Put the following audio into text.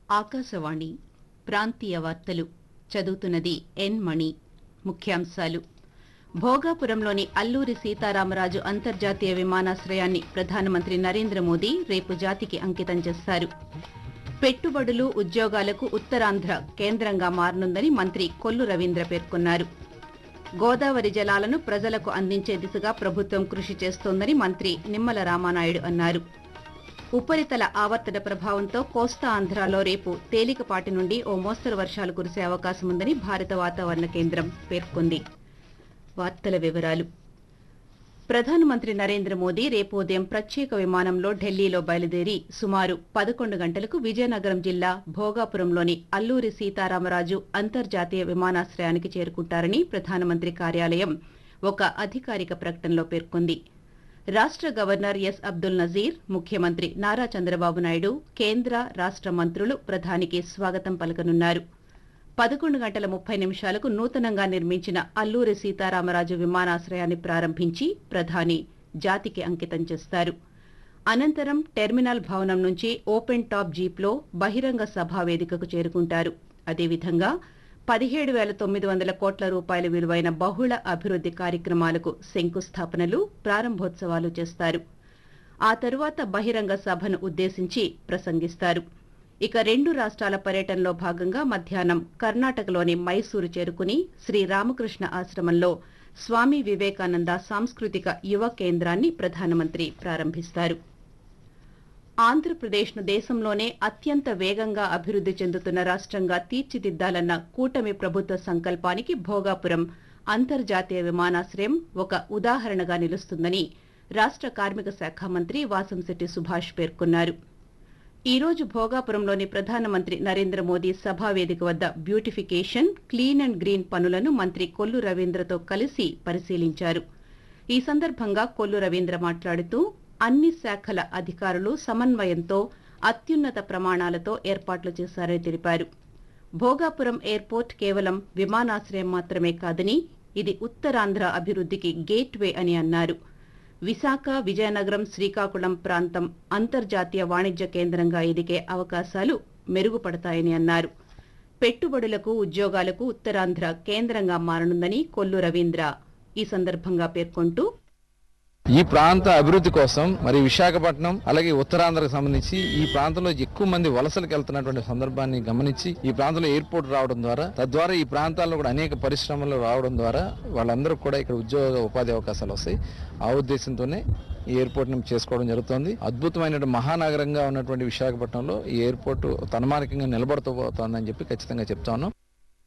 ఆకాశవాణి ప్రాంతీయ వార్తలు చదువుతున్నది ఎన్ మణి ముఖ్యాంశాలు భోగాపురంలోని అల్లూరి సీతారామరాజు అంతర్జాతీయ విమానాశ్రయాన్ని ప్రధానమంత్రి నరేంద్ర మోదీ రేపు జాతికి అంకితం చేస్తారు పెట్టుబడులు ఉద్యోగాలకు ఉత్తరాంధ్ర కేంద్రంగా మారనుందని మంత్రి కొల్లు రవీంద్ర పేర్కొన్నారు గోదావరి జలాలను ప్రజలకు అందించే దిశగా ప్రభుత్వం కృషి చేస్తోందని మంత్రి నిమ్మల రామానాయుడు అన్నారు ఉపరితల ఆవర్తన ప్రభావంతో కోస్తా ఆంధ్రాలో రేపు తేలికపాటి నుండి ఓ మోస్తరు వర్షాలు కురిసే అవకాశం ఉందని భారత వాతావరణ కేంద్రం పేర్కొంది వార్తల వివరాలు ప్రధానమంత్రి నరేంద్ర మోదీ రేపు ఉదయం ప్రత్యేక విమానంలో ఢిల్లీలో బయలుదేరి సుమారు పదకొండు గంటలకు విజయనగరం జిల్లా భోగాపురంలోని అల్లూరి సీతారామరాజు అంతర్జాతీయ విమానాశ్రయానికి చేరుకుంటారని ప్రధానమంత్రి కార్యాలయం ఒక అధికారిక ప్రకటనలో పేర్కొంది రాష్ట గవర్నర్ ఎస్ అబ్దుల్ నజీర్ ముఖ్యమంత్రి నారా చంద్రబాబు నాయుడు కేంద్ర రాష్ట మంత్రులు ప్రధానికి స్వాగతం పలకనున్నారు పదకొండు గంటల ముప్పై నిమిషాలకు నూతనంగా నిర్మించిన అల్లూరి సీతారామరాజు విమానాశ్రయాన్ని ప్రారంభించి ప్రధాని జాతికి అంకితం చేస్తారు అనంతరం టెర్మినల్ భవనం నుంచి ఓపెన్ టాప్ జీప్లో బహిరంగ సభా వేదికకు చేరుకుంటారు అదేవిధంగా పదిహేడు వేల తొమ్మిది వందల కోట్ల రూపాయల విలువైన బహుళ అభివృద్ది కార్యక్రమాలకు శంకుస్థాపనలు ప్రారంభోత్సవాలు చేస్తారు ఆ తరువాత బహిరంగ సభను ఉద్దేశించి ప్రసంగిస్తారు ఇక రెండు రాష్ట్రాల పర్యటనలో భాగంగా మధ్యాహ్నం కర్ణాటకలోని మైసూరు చేరుకుని శ్రీ రామకృష్ణ ఆశ్రమంలో స్వామి వివేకానంద సాంస్కృతిక యువ కేంద్రాన్ని ప్రధానమంత్రి ప్రారంభిస్తారు ఆంధ్రప్రదేశ్ను దేశంలోనే అత్యంత వేగంగా అభివృద్ది చెందుతున్న రాష్ట్రంగా తీర్చిదిద్దాలన్న కూటమి ప్రభుత్వ సంకల్పానికి భోగాపురం అంతర్జాతీయ విమానాశ్రయం ఒక ఉదాహరణగా నిలుస్తుందని రాష్ట కార్మిక శాఖ మంత్రి వాసంశెట్టి సుభాష్ పేర్కొన్నారు ఈ రోజు భోగాపురంలోని ప్రధానమంత్రి నరేంద్ర మోదీ సభా వేదిక వద్ద బ్యూటిఫికేషన్ క్లీన్ అండ్ గ్రీన్ పనులను మంత్రి కొల్లు రవీంద్రతో కలిసి పరిశీలించారు ఈ సందర్భంగా కొల్లు రవీంద్ర మాట్లాడుతూ అన్ని శాఖల అధికారులు సమన్వయంతో అత్యున్నత ప్రమాణాలతో ఏర్పాట్లు చేశారని తెలిపారు భోగాపురం ఎయిర్పోర్ట్ కేవలం విమానాశ్రయం మాత్రమే కాదని ఇది ఉత్తరాంధ్ర అభివృద్దికి గేట్వే అని అన్నారు విశాఖ విజయనగరం శ్రీకాకుళం ప్రాంతం అంతర్జాతీయ వాణిజ్య కేంద్రంగా ఎదిగే అవకాశాలు మెరుగుపడతాయని అన్నారు పెట్టుబడులకు ఉద్యోగాలకు ఉత్తరాంధ్ర కేంద్రంగా మారనుందని కొల్లు రవీంద్ర ఈ సందర్భంగా పేర్కొంటూ ఈ ప్రాంత అభివృద్ధి కోసం మరి విశాఖపట్నం అలాగే ఉత్తరాంధ్రకు సంబంధించి ఈ ప్రాంతంలో ఎక్కువ మంది వలసలకు వెళ్తున్నటువంటి సందర్భాన్ని గమనించి ఈ ప్రాంతంలో ఎయిర్పోర్ట్ రావడం ద్వారా తద్వారా ఈ ప్రాంతాల్లో కూడా అనేక పరిశ్రమలు రావడం ద్వారా వాళ్ళందరూ కూడా ఇక్కడ ఉద్యోగ ఉపాధి అవకాశాలు వస్తాయి ఆ ఉద్దేశంతోనే ఈ ఎయిర్పోర్ట్ ని చేసుకోవడం జరుగుతోంది అద్భుతమైన మహానగరంగా ఉన్నటువంటి విశాఖపట్నంలో ఈ ఎయిర్పోర్ట్ తన్మానికంగా నిలబడుతూ పోతోందని చెప్పి ఖచ్చితంగా చెప్తా ఉన్నాం